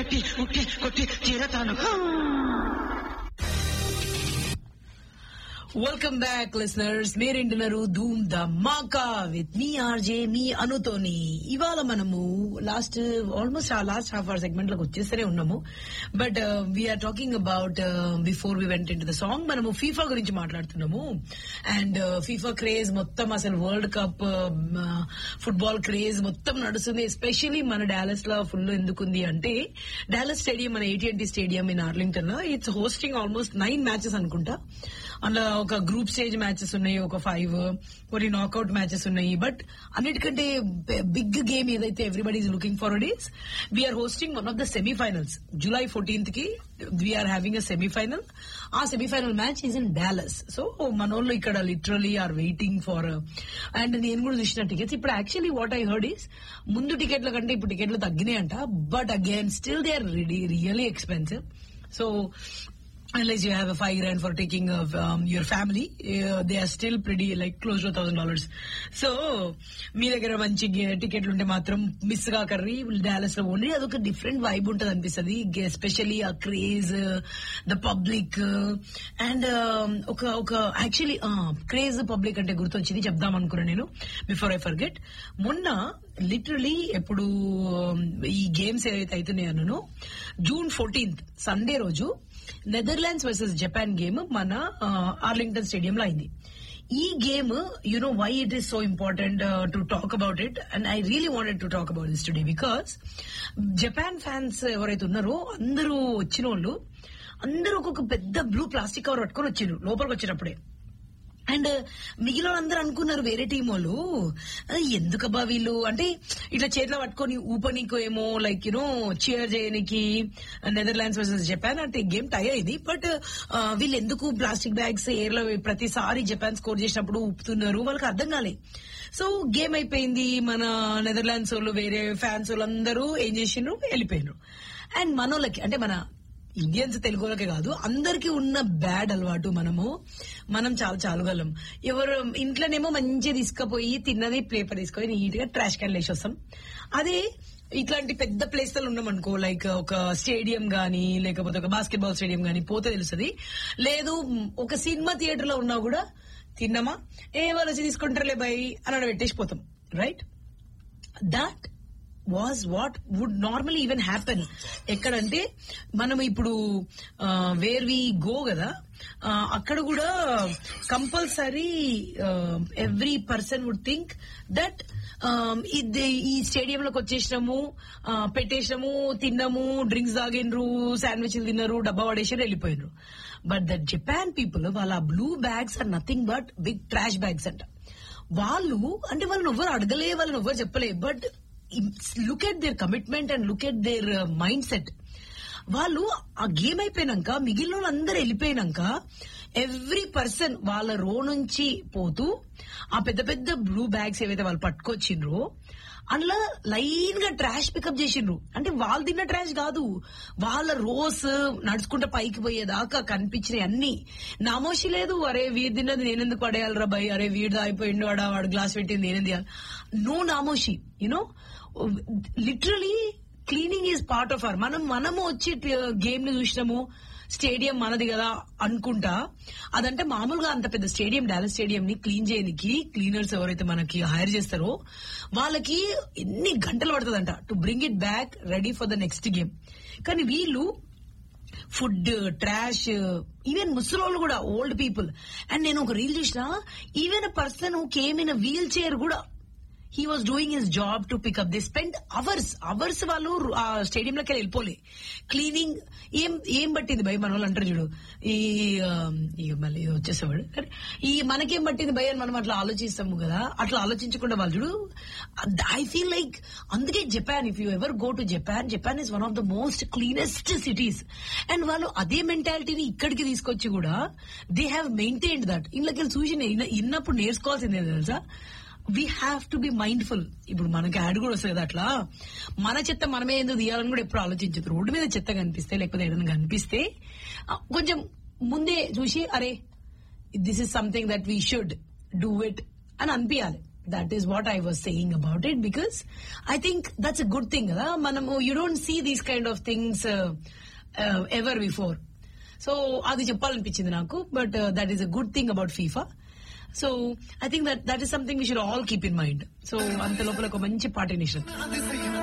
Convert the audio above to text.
కొట్టి కొట్టి కొట్టి తీరతాను వెల్కమ్ బ్యాక్ లిసనర్స్ మీరేంటున్నారు ధూమ్ ద మాకా విత్ మీ ఆర్జే మీ అనుతోని ఇవాళ మనము last almost uh last half hour segment లోకి వచ్చేస్తూనే ఉన్నాము but we are talking about before we went in the song మనము ఫీఫా గురించి మాట్లాడుతున్నాము అండ్ ఫీఫా క్రేజ్ మొత్తం అసలు వరల్డ్ కప్ ఫుట్బాల్ క్రేజ్ మొత్తం నడుస్తుంది ఎస్పెషలీ మన డాలస్ లో ఫుల్ ఎందుకుంది అంటే డాలస్ స్టేడియం మన ఏటీఎన్టీ స్టేడియం ఇన్ ఆర్లింగ్టన్ లో it's hosting almost nine matches అనుకుంటా అందులో ఒక గ్రూప్ స్టేజ్ మ్యాచెస్ ఉన్నాయి ఒక ఫైవ్ కొన్ని నాకౌట్ మ్యాచెస్ ఉన్నాయి బట్ అన్నిటికంటే బిగ్ గేమ్ ఏదైతే everybody is looking forward is we are hosting one of the semifinals July fourteenth కి we are having a semifinal uh semifinal match is in Dallas so మనోళ్ళు ఇక్కడ literally are waiting for and నేను కూడా చూసిన tickets ఇప్పుడు actually what I heard is ముందు టికెట్ల కంటే ఇప్పుడు టికెట్లు తగ్గినాయంట but again still they are really expensive so unless you have a five grand for taking of um, your family, uh, they are still pretty like close to thousand dollars. So మీ దగ్గర మంచి టికెట్లు ఉంటే మాత్రం miss కాకర్రి Dallas లో only అదొక different vibe ఉంటది అనిపిస్తుంది ఎస్పెషల్లీ ఆ క్రేజ్ ద పబ్లిక్ అండ్ ఒక ఒక యాక్చువల్లీ క్రేజ్ పబ్లిక్ అంటే గుర్తొచ్చింది చెప్దాం అనుకున్నాను నేను బిఫోర్ ఐ ఫర్గెట్ మొన్న లిటరలీ ఎప్పుడు um, ఈ గేమ్స్ ఏవైతే అవుతున్నాయో జూన్ ఫోర్టీన్త్ సండే రోజు నెదర్లాండ్స్ వర్సెస్ జపాన్ గేమ్ మన ఆర్లింగ్టన్ స్టేడియం లో అయింది ఈ game you know why it is so important to talk about it and I really wanted to talk about this today because Japan fans ఎవరైతే ఉన్నారో అందరూ వచ్చిన వాళ్ళు అందరూ ఒక్కొక్క పెద్ద బ్లూ ప్లాస్టిక్ కవర్ పట్టుకొని వచ్చిండ్రు లోపలికి వచ్చేటప్పుడే అండ్ మిగిలిన అందరూ అనుకున్నారు వేరే టీం వాళ్ళు "ఆ, ఎందుకబ్బా వీళ్ళు అంటే ఇట్లా చేతిలో పట్టుకొని ఊపనీకో ఏమో లైక్ యూనో చీర్ చేయడానికి నెదర్లాండ్స్ వర్సెస్ జపాన్ అంటే గేమ్ టై అయింది బట్ వీళ్ళు ఎందుకు ప్లాస్టిక్ బ్యాగ్స్ ఎయిర్ లో ప్రతిసారి జపాన్ స్కోర్ చేసినప్పుడు ఊపుతున్నారు వాళ్ళకి అర్థం కాలే సో గేమ్ అయిపోయింది మన నెదర్లాండ్స్ వాళ్ళు వేరే ఫ్యాన్స్ వాళ్ళు అందరూ ఏం చేసిండ్రు వెళ్ళిపోయినారు అండ్ మనోళ్ళకి అంటే మన ఇండియన్స్ తెలుగు వాళ్ళకే కాదు అందరికి ఉన్న బ్యాడ్ అలవాటు మనము మనం చాలా చాలుగలం ఎవరు ఇంట్లోనేమో మంచిగా తీసుకుపోయి తిన్నది పేపర్ తీసుకొని నీట్ గా ట్రాష్ క్యాన్ వేసి వస్తాం అదే ఇట్లాంటి పెద్ద ప్లేస్లలో ఉన్నాం అనుకో లైక్ ఒక స్టేడియం గానీ లేకపోతే ఒక బాస్కెట్ బాల్ స్టేడియం గానీ పోతే తెలుస్తుంది లేదు ఒక సినిమా థియేటర్ లో ఉన్నా కూడా తిన్నామా ఏ వాళ్ళు వచ్చి తీసుకుంటారులే బై అని అక్కడ పెట్టేసిపోతాం right that was what would normally even happen ఎక్కడంటే మనం ఇప్పుడు వేర్ వి గో కదా ఆ, అక్కడ కూడా compulsory every person would think that ఇది ఈ స్టేడియంలోకి వచ్చేసినాము ఆ, పెట్టేసినాము తిన్నాము డ్రింక్స్ తాగినరు శాండ్విచ్లు తిన్నారు డబ్బా పడేసారు వెళ్ళిపోయినరు బట్ ద జపాన్ పీపుల్ వాళ్ళ blue bags are nothing but big trash bags అంట వాళ్ళు అంటే వాళ్ళని ఎవ్వరు అడగలే వాళ్ళని ఎవ్వరు చెప్పలే but look at their commitment and look at their mindset వాళ్ళు ఆ గేమ్ అయిపోయినాక మిగిలిన వాళ్ళందరూ వెళ్ళిపోయినాక ఎవ్రీ పర్సన్ వాళ్ళ రో నుంచి పోతూ ఆ పెద్ద పెద్ద బ్లూ బ్యాగ్స్ ఏవైతే వాళ్ళు పట్టుకొచ్చిండ్రో అందులో లైన్ గా ట్రాష్ పికప్ చేసిండ్రు అంటే వాళ్ళు తిన్న ట్రాష్ కాదు వాళ్ళ రోస్ నడుచుకుంటే పైకి పోయేదాకా కనిపించినాయి అన్ని నామోషి లేదు అరే వీడి తిన్నది నేనెందుకు పడేయాలరా బై అరే వీడు అయిపోయిండు వాడు వాడు గ్లాస్ పెట్టింది నేనేంది నో నామోషి you know literally cleaning is part of our మనం మనము వచ్చి గేమ్ ని చూసినాము స్టేడియం మనది కదా అనుకుంటా అదంటే మామూలుగా అంత పెద్ద స్టేడియం డాలస్ స్టేడియం ని క్లీన్ చేయడానికి క్లీనర్స్ ఎవరైతే మనకి హైర్ చేస్తారో వాళ్ళకి ఎన్ని గంటలు పడుతుందంట to bring it back ready for the next game కానీ వీళ్ళు ఫుడ్ ట్రాష్ ఈవెన్ ముసలోళ్ళు కూడా ఓల్డ్ పీపుల్ అండ్ నేను ఒక రీల్ చూసిన even a person who came in wheelchair కూడా he was doing his job to pick up the spend hours hours వాళ్ళు ఆ స్టేడియం లోకి వెళ్ళిపోలే క్లీనింగ్ ఏం ఏం పట్టింది భయ్ మన వాళ్ళు అంటారు చూడు ఈ ఆ, ఈ మళ్ళీ వచ్చేసేవాడు కానీ ఈ మనకేం పట్టింది భయ్ అని మనం అట్లా ఆలోచిస్తాము కదా అట్లా ఆలోచించకుండా వాళ్ళు చూడు ఐ ఫీల్ లైక్ అందుకే Japan if you ever go to Japan Japan is one of the most cleanest cities and వాళ్ళు అదే మెంటాలిటీని ఇక్కడికి తీసుకొచ్చి కూడా దే హ్యావ్ మెయింటైన్డ్ దట్ ఇళ్ళకి చూసి ఇన్న- ఇన్నప్పుడు నేర్చుకోవాల్సిందే తెలుసా we have to be mindful ఇప్పుడు మనకి యాడ్ కూడా వస్తుంది కదా అట్లా మన చెత్త మనమే ఎందుకు తీయాలని కూడా ఎప్పుడు ఆలోచించదు రోడ్డు మీద చెత్త కనిపిస్తే లేకపోతే ఏదైనా కనిపిస్తే ఆ, కొంచెం ముందే చూసి అరే this is something that we should do it అని అనిపించాలి that is what I was saying about it because I think that's a good thing కదా మనము you don't see these kind of things ever before so అది చెప్పాలనిపించింది నాకు but that is a good thing about FIFA so I think that that is something we should all keep in mind so అంత లోపల ఒక మంచి పాట ఇనిషన్